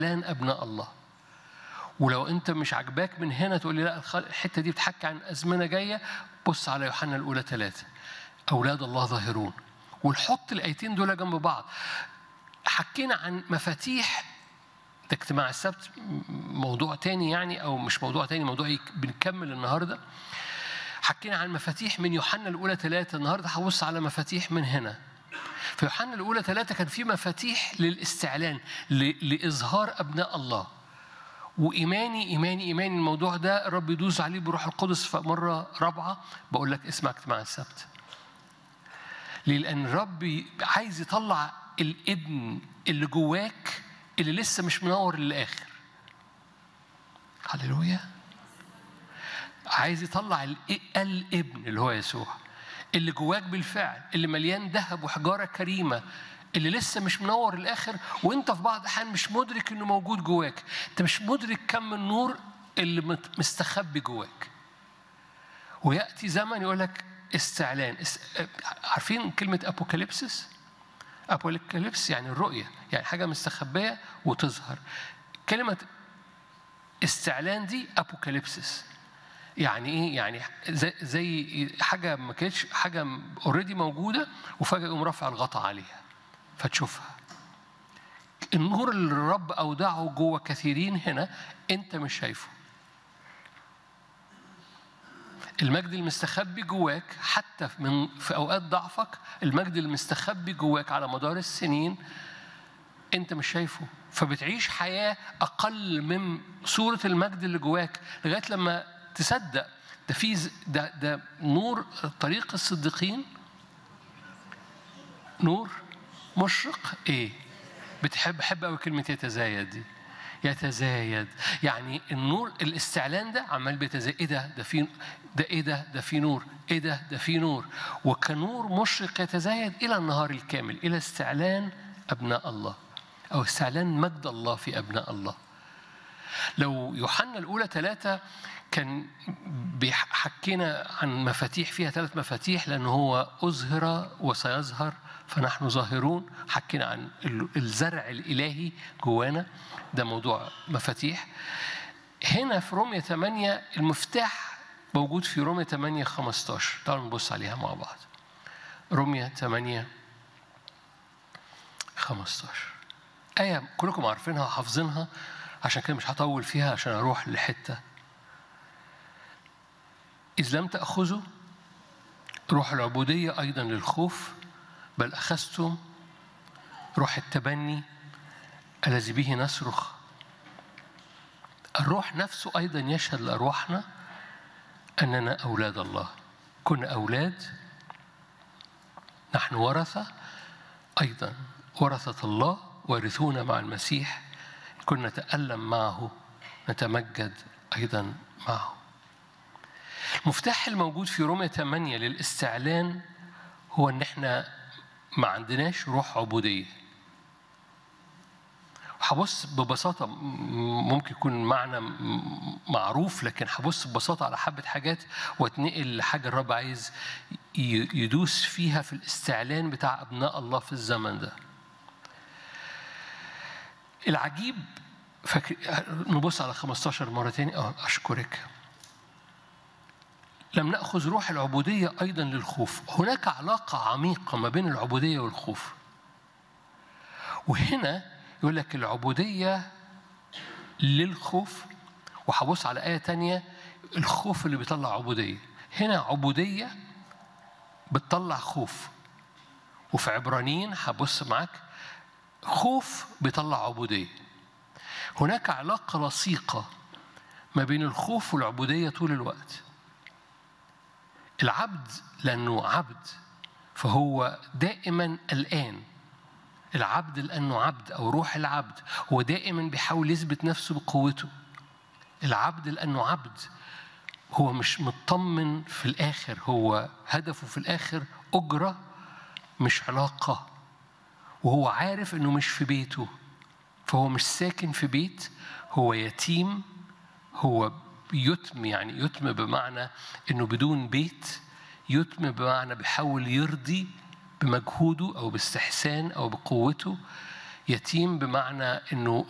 لان ابناء الله ولو انت مش عاجباك من هنا تقول لي لا الخ- الحته دي بتحكي عن ازمنه جايه بص على يوحنا الاولى ثلاثه اولاد الله ظاهرون ونحط الايتين دول جنب بعض حكينا عن مفاتيح ده اجتماع السبت م- موضوع تاني يعني او مش موضوع تاني موضوع يك- بنكمل النهارده حكينا عن مفاتيح من يوحنا الاولى ثلاثه النهارده هبص على مفاتيح من هنا في يوحنا الاولى ثلاثه كان في مفاتيح للاستعلان ل- لاظهار ابناء الله وايماني ايماني ايماني الموضوع ده الرب يدوس عليه بروح القدس في مره رابعه بقول لك اسمع اجتماع السبت ليه؟ لان الرب عايز يطلع الابن اللي جواك اللي لسه مش منور للاخر هللويا عايز يطلع ال- الابن اللي هو يسوع اللي جواك بالفعل اللي مليان ذهب وحجاره كريمه اللي لسه مش منور الاخر وانت في بعض الاحيان مش مدرك انه موجود جواك انت مش مدرك كم النور اللي مت- مستخبي جواك وياتي زمن يقول لك استعلان اس... عارفين كلمه ابوكاليبسس ابوكاليبس يعني الرؤيه يعني حاجه مستخبيه وتظهر كلمه استعلان دي ابوكاليبسس يعني ايه يعني زي, زي حاجه ما كانتش حاجه اوريدي موجوده وفجاه يقوم رافع الغطاء عليها فتشوفها النور اللي الرب اودعه جوه كثيرين هنا انت مش شايفه المجد المستخبي جواك حتى من في اوقات ضعفك المجد المستخبي جواك على مدار السنين انت مش شايفه فبتعيش حياه اقل من صوره المجد اللي جواك لغايه لما تصدق ده في ز- ده ده نور طريق الصديقين نور مشرق ايه بتحب بحب قوي كلمه يتزايد دي يتزايد يعني النور الاستعلان ده عمال بيتزايد ايه ده ده في ده ايه ده ده في نور ايه ده ده في نور وكنور مشرق يتزايد الى النهار الكامل الى استعلان ابناء الله او استعلان مجد الله في ابناء الله لو يوحنا الأولى ثلاثة كان بيحكينا عن مفاتيح فيها ثلاث مفاتيح لأنه هو أظهر وسيظهر فنحن ظاهرون حكينا عن ال- الزرع الإلهي جوانا ده موضوع مفاتيح هنا في رومية 8 المفتاح موجود في رومية 8 15 تعالوا نبص عليها مع بعض رومية 8 15 آية كلكم عارفينها وحافظينها عشان كده مش هطول فيها عشان أروح لحتة إذ لم تأخذوا روح العبودية أيضا للخوف بل أخذتم روح التبني الذي به نصرخ الروح نفسه أيضا يشهد لأرواحنا أننا أولاد الله كنا أولاد نحن ورثة أيضا ورثة الله وارثون مع المسيح كنا نتألم معه نتمجد أيضا معه المفتاح الموجود في رومية 8 للاستعلان هو ان احنا ما عندناش روح عبودية هبص ببساطة م- ممكن يكون معنى م- معروف لكن هبص ببساطة على حبة حاجات واتنقل لحاجة الرب عايز ي- يدوس فيها في الاستعلان بتاع أبناء الله في الزمن ده العجيب فاكر نبص على 15 مرة تاني اه أشكرك لم نأخذ روح العبودية أيضا للخوف هناك علاقة عميقة ما بين العبودية والخوف وهنا يقول لك العبودية للخوف وهبص على آية تانية الخوف اللي بيطلع عبودية هنا عبودية بتطلع خوف وفي عبرانيين هبص معاك خوف بيطلع عبودية هناك علاقة لصيقة ما بين الخوف والعبودية طول الوقت العبد لأنه عبد فهو دائما الآن العبد لأنه عبد أو روح العبد هو دائما بيحاول يثبت نفسه بقوته العبد لأنه عبد هو مش مطمن في الآخر هو هدفه في الآخر أجرة مش علاقة وهو عارف إنه مش في بيته فهو مش ساكن في بيت هو يتيم هو يتم يعني يتم بمعنى انه بدون بيت يتم بمعنى بيحاول يرضي بمجهوده او باستحسان او بقوته يتيم بمعنى انه